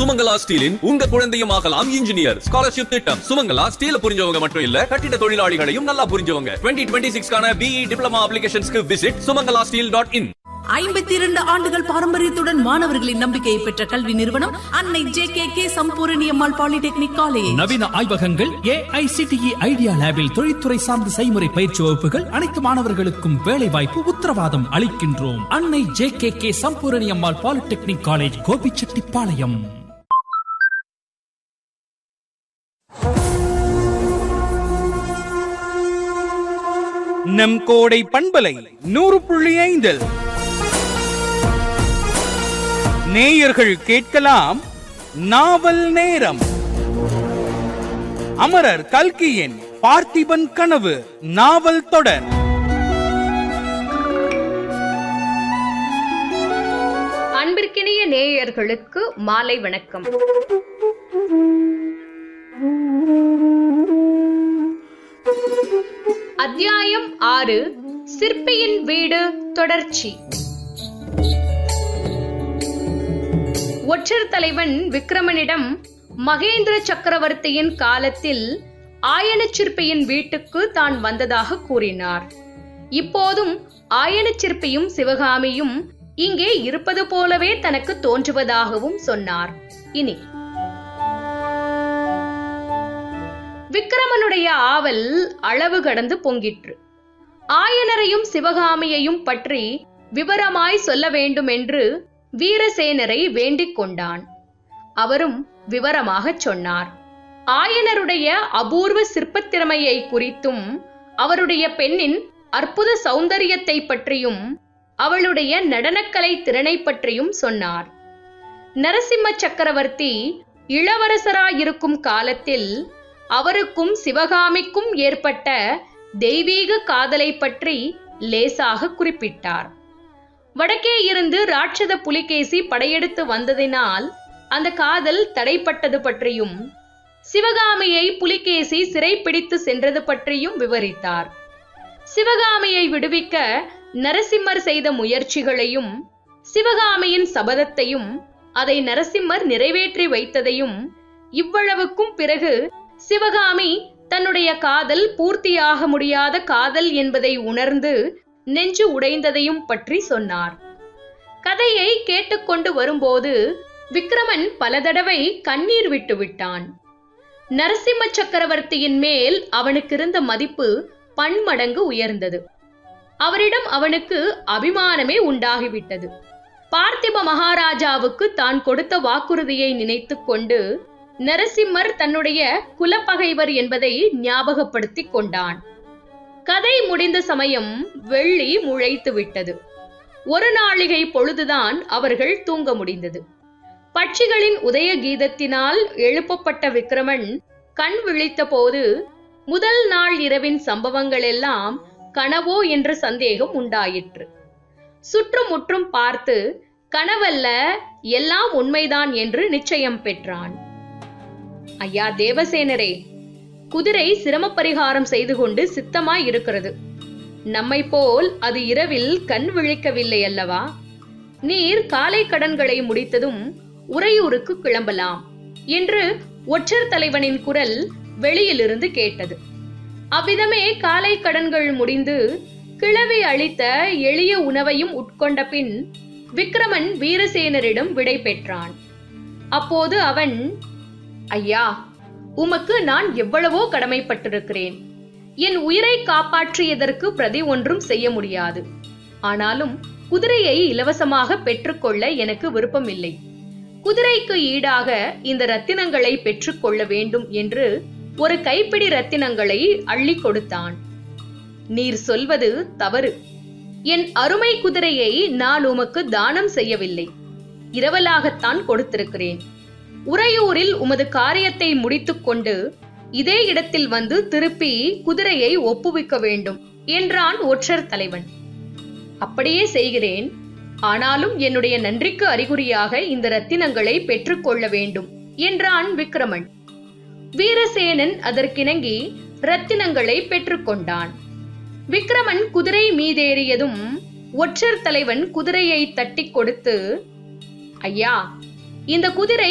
சுமங்கலா ஸ்டீலின் உங்க குழந்தையும் ஆகலாம் இன்ஜினியர் ஸ்காலர்ஷிப் திட்டம் சுமங்கலா ஸ்டீல புரிஞ்சவங்க மட்டும் இல்ல கட்டிட தொழிலாளிகளையும் நல்லா புரிஞ்சவங்க டுவெண்ட்டி டுவெண்ட்டி சிக்ஸ்க்கான பிஇ டிப்ளமா அப்ளிகேஷன்ஸ்க்கு visit Sumangala steel dot in ஐம்பத்தி இரண்டு ஆண்டுகள் பாரம்பரியத்துடன் மாணவர்களின் நம்பிக்கையை பெற்ற கல்வி நிறுவனம் Annai J K K Sampoorani Ammal polytechnic college நவீன ஆய்வகங்கள் ஏஐசிடிஇ ஐடியா லேபில் தொழில்துறை சார்ந்த செய்முறை பயிற்சி வகுப்புகள் அனைத்து மாணவர்களுக்கும் வேலை வாய்ப்பு உத்தரவாதம் அளிக்கின்றோம் Annai J K K Sampoorani Ammal polytechnic college Gobichettipalayam நம் கோடை பண்பலை நூறு புள்ளி ஐந்தில் நேயர்கள் கேட்கலாம் நாவல் நேரம் அமரர் கல்கியின் பார்த்திபன் கனவு நாவல் தொடர் அன்பிற்கினிய நேயர்களுக்கு மாலை வணக்கம் அத்தியாயம் ஆறு சிற்பியின் வீடு தொடர்ச்சி ஒற்றர் தலைவன் விக்ரமனிடம் மகேந்திர சக்கரவர்த்தியின் காலத்தில் ஆயனச் சிற்பியின் வீட்டுக்கு தான் வந்ததாக கூறினார் இப்போதும் ஆயனச் சிற்பியும் சிவகாமியும் இங்கே இருப்பது போலவே தனக்கு தோன்றுவதாகவும் சொன்னார் இனி விக்ரமனுடைய ஆவல் அளவு கடந்து பொங்கிற்று ஆயனரையும் சிவகாமியையும் பற்றி விவரமாய் சொல்ல வேண்டும் என்று வீரசேனரை வேண்டிக் கொண்டான் அவரும் விவரமாகச் சொன்னார் ஆயனருடைய அபூர்வ சிற்பத் திறமையை குறித்தும் அவருடைய பெண்ணின் அற்புத சௌந்தரியத்தை பற்றியும் அவளுடைய நடனக்கலை திறனை பற்றியும் சொன்னார் நரசிம்ம சக்கரவர்த்தி இளவரசராயிருக்கும் காலத்தில் அவருக்கும் சிவகாமிக்கும் ஏற்பட்ட தெய்வீக காதலை பற்றி லேசாக குறிப்பிட்டார் வடக்கே இருந்து ராட்சத புலிகேசி படையெடுத்து வந்ததினால் அந்த காதல் தடைப்பட்டது பற்றியும் சிவகாமியை புலிகேசி சிறைப்பிடித்து சென்றது பற்றியும் விவரித்தார் சிவகாமியை விடுவிக்க நரசிம்மர் செய்த முயற்சிகளையும் சிவகாமியின் சபதத்தையும் அதை நரசிம்மர் நிறைவேற்றி வைத்ததையும் இவ்வளவுக்கும் பிறகு சிவகாமி தன்னுடைய காதல் பூர்த்தியாக முடியாத காதல் என்பதை உணர்ந்து நெஞ்சு உடைந்ததையும் பற்றி சொன்னார் கதையை கேட்டுக்கொண்டு வரும்போது விக்ரமன் பல தடவை கண்ணீர் விட்டு விட்டான் நரசிம்ம சக்கரவர்த்தியின் மேல் அவனுக்கு இருந்த மதிப்பு பன்மடங்கு உயர்ந்தது அவரிடம் அவனுக்கு அபிமானமே உண்டாகிவிட்டது பார்த்திப மகாராஜாவுக்கு தான் கொடுத்த வாக்குறுதியை நினைத்துக் கொண்டு நரசிம்மர் தன்னுடைய குலப்பகைவர் என்பதை ஞாபகப்படுத்திக் கொண்டான் கதை முடிந்த சமயம் வெள்ளி முளைத்து விட்டது ஒரு நாளிகை பொழுதுதான் அவர்கள் தூங்க முடிந்தது பட்சிகளின் உதய கீதத்தினால் எழுப்பப்பட்ட விக்ரமன் கண் விழித்த போது முதல் நாள் இரவின் சம்பவங்கள் எல்லாம் கனவோ என்ற சந்தேகம் உண்டாயிற்று சுற்றுமுற்றும் பார்த்து கனவல்ல எல்லாம் உண்மைதான் என்று நிச்சயம் பெற்றான் ஐயா தேவசேனரே குதிரை சிரமப்பரிகாரம் செய்து கொண்டு சித்தமாய் இருக்கிறது நம்மை போல் அது இரவில் கண் விழிக்கவில்லை அல்லவா நீர் காலை கடன்களை முடித்ததும் உறையூருக்கு கிளம்பலாம் என்று ஒற்றர் தலைவனின் குரல் வெளியிலிருந்து கேட்டது அவ்விதமே காலை கடன்கள் முடிந்து கிழவி அளித்த எளிய உணவையும் உட்கொண்ட பின் விக்ரமன் வீரசேனரிடம் விடை பெற்றான் அப்போது அவன் ஐயா உமக்கு நான் எவ்வளவோ கடமைப்பட்டிருக்கிறேன் என் உயிரை காப்பாற்றியதற்கு பிரதி ஒன்றும் செய்ய முடியாது ஆனாலும் குதிரையை இலவசமாக பெற்றுக்கொள்ள எனக்கு விருப்பமில்லை குதிரைக்கு ஈடாக இந்த ரத்தினங்களை பெற்றுக்கொள்ள வேண்டும் என்று ஒரு கைப்பிடி ரத்தினங்களை அள்ளி கொடுத்தான் நீர் சொல்வது தவறு என் அருமை குதிரையை நான் உமக்கு தானம் செய்யவில்லை இரவலாகத்தான் கொடுத்திருக்கிறேன் உறையூரில் உமது காரியத்தை முடித்துக்கொண்டு இதே இடத்தில் வந்து திருப்பி குதிரையை ஒப்புவிக்க வேண்டும் என்றான் ஒற்றர் தலைவன் அப்படியே செய்கிறேன் ஆனாலும் என்னுடைய நன்றிக்கு அறிகுறியாக இந்த ரத்தினங்களை பெற்றுக்கொள்ள வேண்டும் என்றான் விக்ரமன் வீரசேனன் அதற்கிணங்கி ரத்தினங்களை பெற்றுக்கொண்டான் விக்ரமன் குதிரை மீதேறியதும் ஒற்றர் தலைவன் குதிரையை தட்டிக் கொடுத்து ஐயா இந்த குதிரை